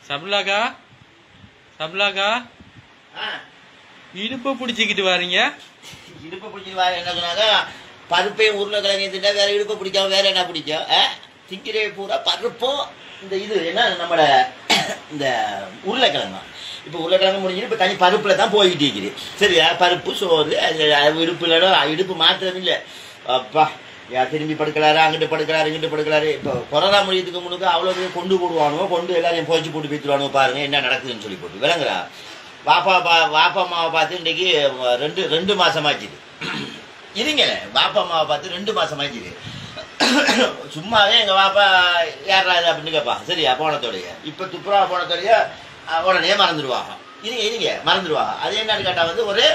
சபலாக்கா சபலாக்கா ஆ, இடுப்பை பிடிச்சிக்கிட்டு வாரீங்க இடுப்பை பிடிச்சிட்டு வேற என்ன சொன்னாங்க பருப்பையும் உருளைக்கிழங்கு திண்டா வேற இடுப்பை பிடிக்காம வேற என்ன பிடிக்கும் ஆ? திங்கிறே பூரா பருப்பும் இந்த இது என்ன நம்மளோட இந்த உருளைக்கிழங்கு இப்போ உருளைக்கிழங்கு முடிஞ்சு இப்போ தனி பருப்பில் தான் போய்கிட்டு இருக்குது சரியா பருப்பு சோறு அது அது இடுப்புல இடுப்பு மாத்திரம் இல்லை அப்பா யா திரும்பி படுக்கலாரு அங்கிட்டு படுக்கலாரு இங்கிட்டு படுக்கலாரு இப்போ கொரோனா முடியதுக்கு முன்னுக்கு அவ்வளோ பேர் கொண்டு போடுவானுவோ கொண்டு எல்லாரையும் போச்சு போட்டு பேத்துருவானுவோ பாருங்க என்ன நடக்குதுன்னு சொல்லி போட்டு விளங்குறா வாப்பா பா வாப்பா அம்மாவை பார்த்து இன்னைக்கு ரெண்டு ரெண்டு மாசமாச்சுது இருங்களே வாப்பா அம்மாவை பார்த்து ரெண்டு மாசமாச்சுது சும்மாவே எங்க வாப்பா யாரா இது அப்படின்னு கேட்பா சரியா போனத்தோடைய இப்ப துப்புரா போனத்தோடைய அஹ், உடனே மறந்துடுவாங்க இருங்க இருங்க மறந்துடுவாங்க அது என்னன்னு கேட்டா வந்து ஒரு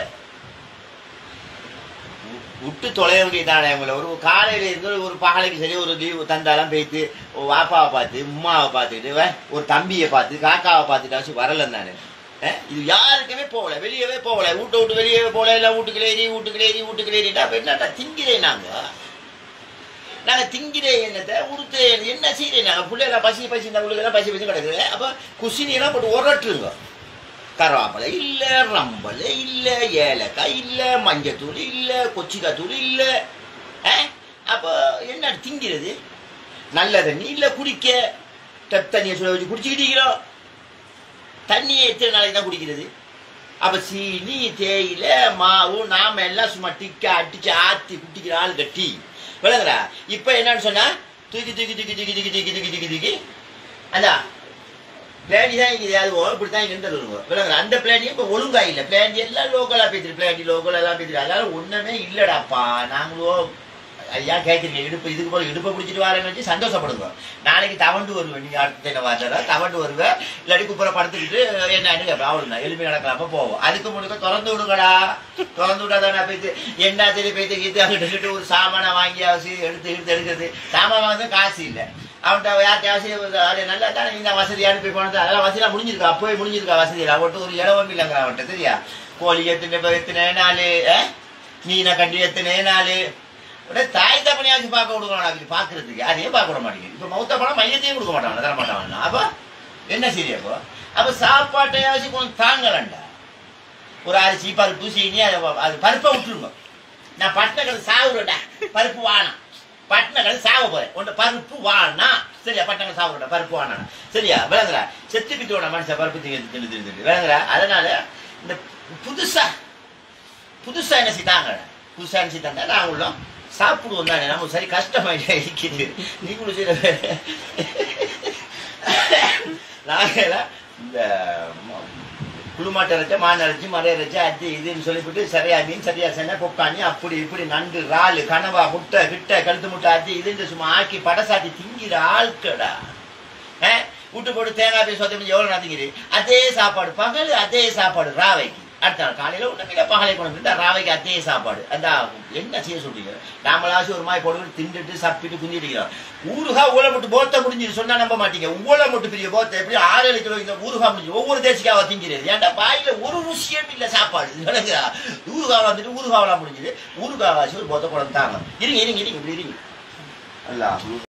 வு- விட்டு தொலைய வேண்டியதானே அவங்கள ஒரு காலையில இருந்து ஒரு பகலைக்கு சரி ஒரு லீவு தந்தாலாம் போயிட்டு ஒரு வாப்பாவை பார்த்து உம்மாவை பார்த்துக்கிட்டு வே, ஒரு தம்பியை பார்த்து காக்காவை பார்த்துட்டாச்சும் வரலன்னு நானு அஹ், இது யாருக்குமே போகல வெளியவே போகல வீட்டை விட்டு வெளியவே போகல எல்லாம் வீட்டுக்குள்ளே ஏறி வீட்டுக்குள்ளே ஏறி வீட்டுக்குள்ளே ஏறிட்டா அப்ப என்னடா திங்கிறேன் நாங்க நாங்க திங்கிறே என்னத்தை உடுத்து என்ன செய்யறேன் நாங்க பிள்ளைல பசி பசி இந்த பிள்ளைலாம் பசி பசி கிடக்குது அப்ப குசினி எல்லாம் போட்டு உரட்டுருங்க கருவேப்பிலை இல்ல ரம்பல் இல்ல ஏலக்காய் இல்ல மஞ்சத்தூள் இல்ல கொச்சிக்காய் தூள் இல்ல அஹ்? அப்ப என்ன திங்கிறது நல்ல தண்ணி இல்ல குடிக்க டப் தண்ணியை சுட வச்சு குடிச்சுக்கிட்டு இருக்கிறோம் தண்ணியை எத்தனை நாளைக்கு தான் குடிக்கிறது அப்ப சீனி தேயில மாவு நாம எல்லாம் சும்மா டிக்க அடிச்சு ஆத்தி குட்டிக்கிற ஆள் கட்டி விளங்குறா இப்ப என்னன்னு சொன்னா தூக்கி தூக்கி தூக்கி தூக்கி தூக்கி தூக்கி தூக்கி தூக்கி தூக்கி அதான் பிளாண்டி தான் இருக்குது அது இப்படி தான் இருந்தது விளங்குற அந்த பிளாண்டி இப்ப ஒழுங்கா இல்ல பிளாண்டி எல்லாம் லோக்கலா பேத்துரு பிளாண்டி லோக்கல் எல்லாம் பேத்துரு அதனால ஒண்ணுமே இல்லடாப்பா நாங்களும் ஐயா கேட்குறீங்க இடுப்பு இதுக்கு போல இடுப்பை பிடிச்சிட்டு வரேன்னு வச்சு சந்தோஷப்படுங்க நாளைக்கு தவண்டு வருவேன் நீங்க அடுத்த என்ன வார்த்தை தவண்டு வருவேன் இல்லாட்டி குப்புற படுத்துக்கிட்டு என்னன்னு கேட்பேன் அவ்வளோ எலும்பி நடக்கலாம போவோம் அதுக்கு முழுக்க திறந்து விடுங்கடா திறந்து விட்டாதான் போயிட்டு என்ன தெரிய போயிட்டு கீத்து அங்கிட்டு இங்கிட்டு ஒரு சாமானை வாங்கி அவசியம் எடுத்து எடுத்து எடுக்கிறது சாமான் வாங்க காசு இல்லை அவன்கிட்ட யார்கிட்ட அவசியம் அது நல்லா தானே இந்த வசதி அனுப்பி போனது அதெல்லாம் வசதியாக முடிஞ்சிருக்கா அப்போவே முடிஞ்சிருக்கா வசதியில் அவன்கிட்ட ஒரு இடமும் இல்லைங்கிற அவன்கிட்ட சரியா கோழி எத்தனை எத்தனை நாலு அஹ்? மீனை கண்டி எத்தனை நாலு உடனே தாய் தப்பனையாச்சும் பார்க்க விடுவான் அப்படி பார்க்கறதுக்கு அதையும் பார்க்க விட மாட்டேங்குது இப்போ மௌத்த பணம் மையத்தையும் கொடுக்க மாட்டான் தர மாட்டான் அப்போ என்ன சரி அப்போ அப்போ சாப்பாட்டையாச்சும் கொஞ்சம் தாங்கலண்டா ஒரு அரிசி பருப்பு சீனி அது அது பருப்பை விட்டுருங்க நான் பட்டினக்கடை சாவுறேன்டா பருப்பு வானம் பட்டினக்கடை சாவ போறேன் உன்ட பருப்பு வானா சரியா பட்டணம் சாவுறேன் பருப்பு வானா சரியா விளங்குறா செத்து பித்தோட மனுஷன் பருப்பு திங்க தின்னு தின்னு தின்னு விளங்குறா அதனால இந்த புதுசா புதுசா என்ன செய்தாங்க புதுசா என்ன செய்தாங்க நாங்களும் சாப்பிடுவோம் தானே நம்ம சரி கஷ்டமாயிட்டே இருக்குது நீங்களும் செய்த நாங்கெல்லாம் இந்த ம- குளுமாட்டை அரைச்சா மான் அரைச்சி மறை அரைச்சி அது இதுன்னு சொல்லிவிட்டு சரியா மீன் சரியா சென்ன கொக்காணி அப்படி இப்படி நண்டு இறாலு கனவா முட்டை கிட்ட கழுத்து முட்டை அது இதுன்னு சும்மா ஆக்கி படசாத்தி திங்கிற ஆட்கடா அஹ், விட்டு போட்டு தேங்காய் போய் சொத்த முடிஞ்சு எவ்வளோ நதிங்கிது அதே சாப்பாடு பகல் அதே சாப்பாடு ராவைக்கு அடுத்த நாள் காலையில் ஒன்றுமே பகலை கொண்டு வந்து ராவைக்கு அதே சாப்பாடு அந்த என்ன செய்ய சொல்றீங்க நாமளாச்சும் ஒரு மாதிரி போட்டு திண்டுட்டு சப்பிட்டு குந்திட்டு இருக்கிறோம் ஊருகா ஊழ மட்டும் போத்த முடிஞ்சு சொன்னா நம்ப மாட்டீங்க ஊழ மட்டும் பெரிய போத்த எப்படி ஆறு ஏழு கிலோ இந்த ஊருகா முடிஞ்சு ஒவ்வொரு தேசிக்காவா திங்கிறது ஏன்டா பாயில ஒரு விஷயம் இல்ல சாப்பாடு விளங்குதா ஊருகாவா வந்துட்டு ஊருகாவெல்லாம் முடிஞ்சது ஊருகாவாச்சும் ஒரு போத்த குழந்தை தாங்க இருங்க இருங்க இருங்க இப்படி இருங்க அல்லா